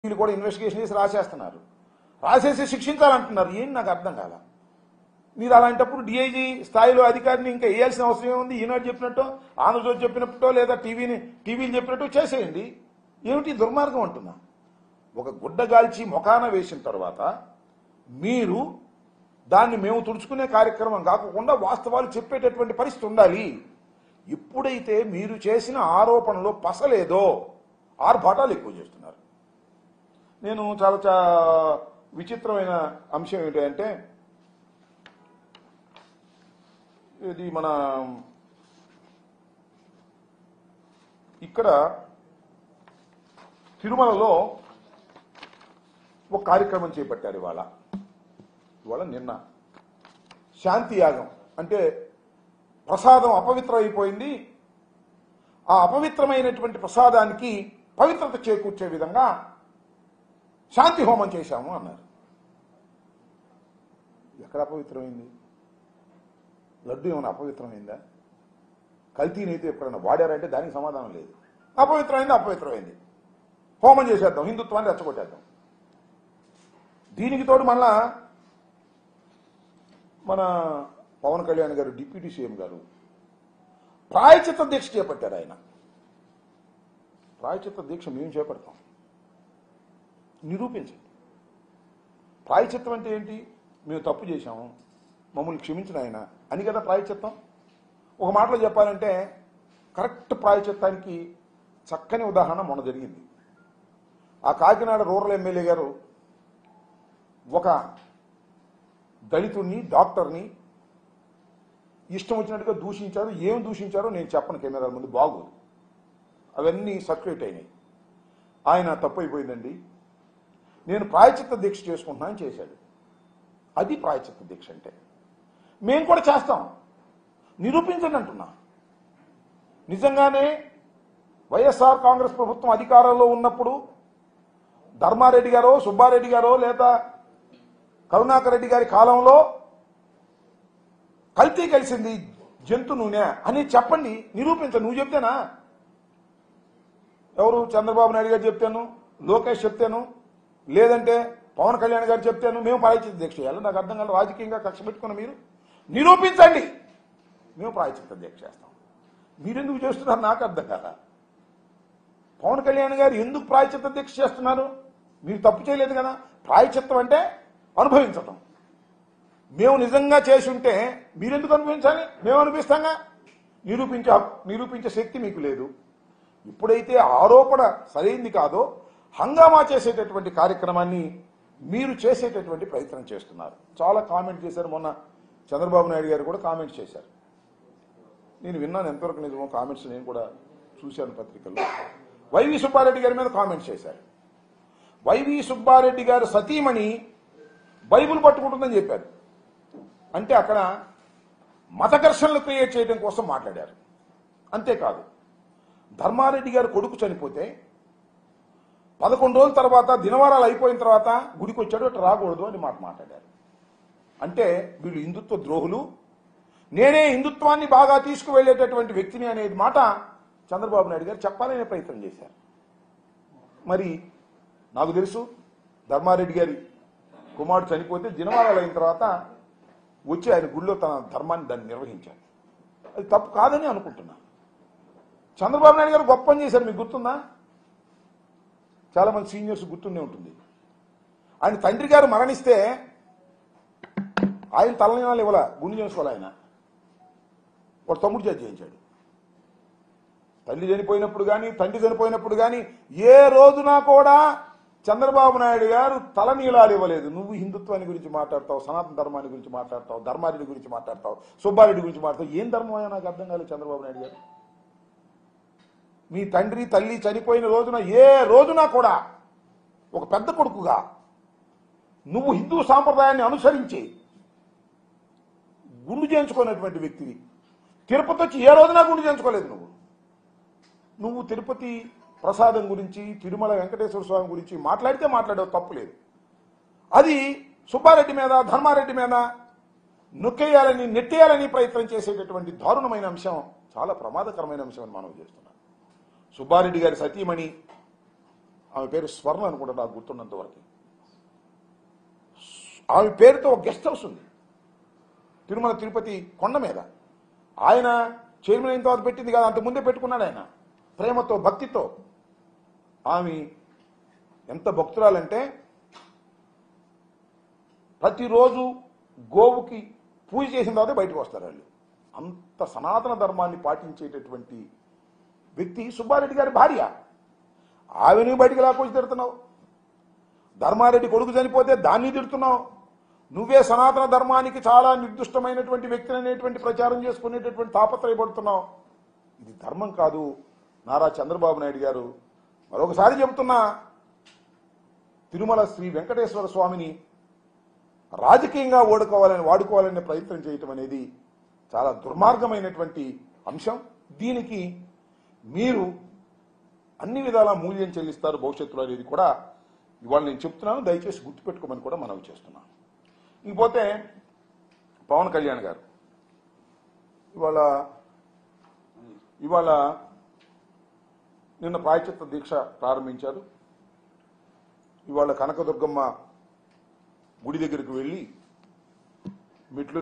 వీళ్ళు కూడా ఇన్వెస్టిగేషన్ చేసి రాసేస్తున్నారు రాసేసి శిక్షించాలంటున్నారు ఏంటి నాకు అర్థం కాల మీరు అలాంటప్పుడు డిఐజీ స్థాయిలో అధికారిని ఇంకా వేయాల్సిన అవసరం ఏముంది ఈనాడు చెప్పినట్టు ఆంధ్రజ్యోతి చెప్పినట్టో లేదా టీవీని టీవీలు చెప్పినట్టు చేసేయండి ఏమిటి దుర్మార్గం అంటున్నా ఒక గుడ్డ గాల్చి మొఖాన వేసిన తర్వాత మీరు దాన్ని మేము తుడుచుకునే కార్యక్రమం కాకుండా వాస్తవాలు చెప్పేటటువంటి పరిస్థితి ఉండాలి ఎప్పుడైతే మీరు చేసిన ఆరోపణలో పసలేదో ఆర్భాటాలు ఎక్కువ చేస్తున్నారు నేను చాలా చా విచిత్రమైన అంశం ఏంటంటే ఇది మన ఇక్కడ తిరుమలలో ఒక కార్యక్రమం చేపట్టారు ఇవాళ ఇవాళ నిన్న శాంతి యాగం అంటే ప్రసాదం అపవిత్రం అయిపోయింది ఆ అపవిత్రమైనటువంటి ప్రసాదానికి పవిత్రత చేకూర్చే విధంగా శాంతి హోమం చేశాము అన్నారు ఎక్కడ అపవిత్రమైంది లడ్డు ఏమైనా అపవిత్రమైందా కల్తీనైతే ఎప్పుడైనా వాడారంటే దానికి సమాధానం లేదు అపవిత్రమైంది అపవిత్రమైంది హోమం చేసేద్దాం హిందుత్వాన్ని రెచ్చగొట్టేద్దాం దీనికి తోడు మళ్ళా మన పవన్ కళ్యాణ్ గారు డిప్యూటీ సీఎం గారు ప్రాయచిత్త దీక్ష చేపట్టారు ఆయన ప్రాయచిత్త దీక్ష మేము చేపడతాం నిరూపించండి ప్రాయచిత్తం అంటే ఏంటి మేము తప్పు చేశాము మమ్మల్ని క్షమించిన ఆయన అని కదా ప్రాయచిత్తం ఒక మాటలో చెప్పాలంటే కరెక్ట్ ప్రాయచిత్తానికి చక్కని ఉదాహరణ మొన్న జరిగింది ఆ కాకినాడ రూరల్ ఎమ్మెల్యే గారు ఒక దళితుడిని డాక్టర్ని ఇష్టం వచ్చినట్టుగా దూషించారు ఏం దూషించారో నేను చెప్పను కెమెరాల ముందు బాగోదు అవన్నీ సర్క్యులేట్ అయినాయి ఆయన తప్పు అయిపోయిందండి నేను ప్రాయచిత్త దీక్ష చేసుకుంటున్నాను చేశాడు అది ప్రాయచిత్త దీక్ష అంటే మేము కూడా చేస్తాం నిరూపించండి అంటున్నా నిజంగానే వైఎస్ఆర్ కాంగ్రెస్ ప్రభుత్వం అధికారంలో ఉన్నప్పుడు ధర్మారెడ్డి గారో సుబ్బారెడ్డి గారో లేదా కరుణాకర్ రెడ్డి గారి కాలంలో కల్తీ కలిసింది జంతు నూనె అని చెప్పండి నిరూపించ నువ్వు చెప్తేనా ఎవరు చంద్రబాబు నాయుడు గారు చెప్తాను లోకేష్ చెప్తాను లేదంటే పవన్ కళ్యాణ్ గారు చెప్తాను మేము ప్రాయచిత్త దీక్ష చేయాలి నాకు అర్థం కాదు రాజకీయంగా కక్ష పెట్టుకున్న మీరు నిరూపించండి మేము ప్రాయచిత్త దీక్ష చేస్తాం మీరెందుకు చేస్తున్నారు నాకు అర్థం కాదా పవన్ కళ్యాణ్ గారు ఎందుకు ప్రాయచిత్త దీక్ష చేస్తున్నారు మీరు తప్పు చేయలేదు కదా ప్రాయచిత్తం అంటే అనుభవించటం మేము నిజంగా చేసి ఉంటే మీరెందుకు అనుభవించాలి మేము అనిపిస్తాంగా నిరూపించే హక్కు- నిరూపించే శక్తి మీకు లేదు ఎప్పుడైతే ఆరోపణ సరైంది కాదో హంగామా చేసేటటువంటి కార్యక్రమాన్ని మీరు చేసేటటువంటి ప్రయత్నం చేస్తున్నారు చాలా కామెంట్ చేశారు మొన్న చంద్రబాబు నాయుడు గారు కూడా కామెంట్ చేశారు నేను విన్నాను ఎంతవరకు నిజమో కామెంట్స్ నేను కూడా చూశాను పత్రికల్లో వైవి సుబ్బారెడ్డి గారి మీద కామెంట్స్ చేశారు వైవి సుబ్బారెడ్డి గారు సతీమణి బైబిల్ పట్టుకుంటుందని చెప్పారు అంటే అక్కడ మత ఘర్షణలు క్రియేట్ చేయడం కోసం మాట్లాడారు అంతేకాదు ధర్మారెడ్డి గారు కొడుకు చనిపోతే పదకొండు రోజుల తర్వాత దినవారాలు అయిపోయిన తర్వాత గుడికి వచ్చాడు అటు రాకూడదు అని మాట మాట్లాడారు అంటే వీళ్ళు హిందుత్వ ద్రోహులు నేనే హిందుత్వాన్ని బాగా తీసుకువెళ్ళేటటువంటి వ్యక్తిని అనేది మాట చంద్రబాబు నాయుడు గారు చెప్పాలనే ప్రయత్నం చేశారు మరి నాకు తెలుసు ధర్మారెడ్డి గారి కుమారుడు చనిపోతే దినవారాలు అయిన తర్వాత వచ్చి ఆయన గుళ్ళో తన ధర్మాన్ని దాన్ని నిర్వహించారు అది తప్పు కాదని అనుకుంటున్నా చంద్రబాబు నాయుడు గారు గొప్ప పని చేశారు మీకు గుర్తుందా చాలా మంది సీనియర్స్ గుర్తుండే ఉంటుంది ఆయన తండ్రి గారు మరణిస్తే ఆయన తలనీనాలు ఇవ్వాల గుండె చేసుకోవాలి ఆయన వాడు తమ్ముడు చేతి చేయించాడు తల్లి చనిపోయినప్పుడు కానీ తండ్రి చనిపోయినప్పుడు కానీ ఏ రోజున కూడా చంద్రబాబు నాయుడు గారు తలనీలాలు ఇవ్వలేదు నువ్వు హిందుత్వాన్ని గురించి మాట్లాడతావు సనాతన ధర్మాన్ని గురించి మాట్లాడతావు ధర్మారెడ్డి గురించి మాట్లాడతావు సుబ్బారెడ్డి గురించి మాట్లాడతావు ఏం ధర్మం అయ్యా నాకు అర్థం కాలేదు చంద్రబాబు నాయుడు గారు మీ తండ్రి తల్లి చనిపోయిన రోజున ఏ రోజున కూడా ఒక పెద్ద కొడుకుగా నువ్వు హిందూ సాంప్రదాయాన్ని అనుసరించి గుండు చేయించుకున్నటువంటి వ్యక్తివి తిరుపతి వచ్చి ఏ రోజున గుండు చేయించుకోలేదు నువ్వు నువ్వు తిరుపతి ప్రసాదం గురించి తిరుమల వెంకటేశ్వర స్వామి గురించి మాట్లాడితే మాట్లాడేవు తప్పు లేదు అది సుబ్బారెడ్డి మీద ధర్మారెడ్డి మీద నొక్కేయాలని నెట్టేయాలని ప్రయత్నం చేసేటటువంటి దారుణమైన అంశం చాలా ప్రమాదకరమైన అంశం అని మనం చేస్తున్నాం సుబ్బారెడ్డి గారి సతీమణి ఆమె పేరు స్వర్ణ అనుకుంటా నాకు గుర్తున్నంత వరకు ఆమె పేరుతో ఒక గెస్ట్ హౌస్ ఉంది తిరుమల తిరుపతి కొండ మీద ఆయన చైర్మన్ అయిన తర్వాత పెట్టింది కాదు అంత ముందే పెట్టుకున్నాడు ఆయన ప్రేమతో భక్తితో ఆమె ఎంత భక్తురాలంటే ప్రతిరోజు గోవుకి పూజ చేసిన తర్వాత బయటకు వస్తారు వాళ్ళు అంత సనాతన ధర్మాన్ని పాటించేటటువంటి వ్యక్తి సుబ్బారెడ్డి గారి భార్య ఆమెను బయటికి లాక్కొచ్చి తిడుతున్నావు ధర్మారెడ్డి కొడుకు చనిపోతే దాన్ని తిడుతున్నావు నువ్వే సనాతన ధర్మానికి చాలా నిర్దిష్టమైనటువంటి వ్యక్తి అనేటువంటి ప్రచారం చేసుకునేటటువంటి తాపత్రయపడుతున్నావు ఇది ధర్మం కాదు నారా చంద్రబాబు నాయుడు గారు మరొకసారి చెబుతున్నా తిరుమల శ్రీ వెంకటేశ్వర స్వామిని రాజకీయంగా ఓడుకోవాలని వాడుకోవాలనే ప్రయత్నం చేయటం అనేది చాలా దుర్మార్గమైనటువంటి అంశం దీనికి మీరు అన్ని విధాలా మూల్యం చెల్లిస్తారు భవిష్యత్తులో అనేది కూడా ఇవాళ నేను చెప్తున్నాను దయచేసి గుర్తుపెట్టుకోమని కూడా మనవి చేస్తున్నాను ఇంకపోతే పవన్ కళ్యాణ్ గారు ఇవాళ ఇవాళ నిన్న ప్రాయచిత్త దీక్ష ప్రారంభించారు ఇవాళ కనకదుర్గమ్మ గుడి దగ్గరికి వెళ్ళి మెట్లు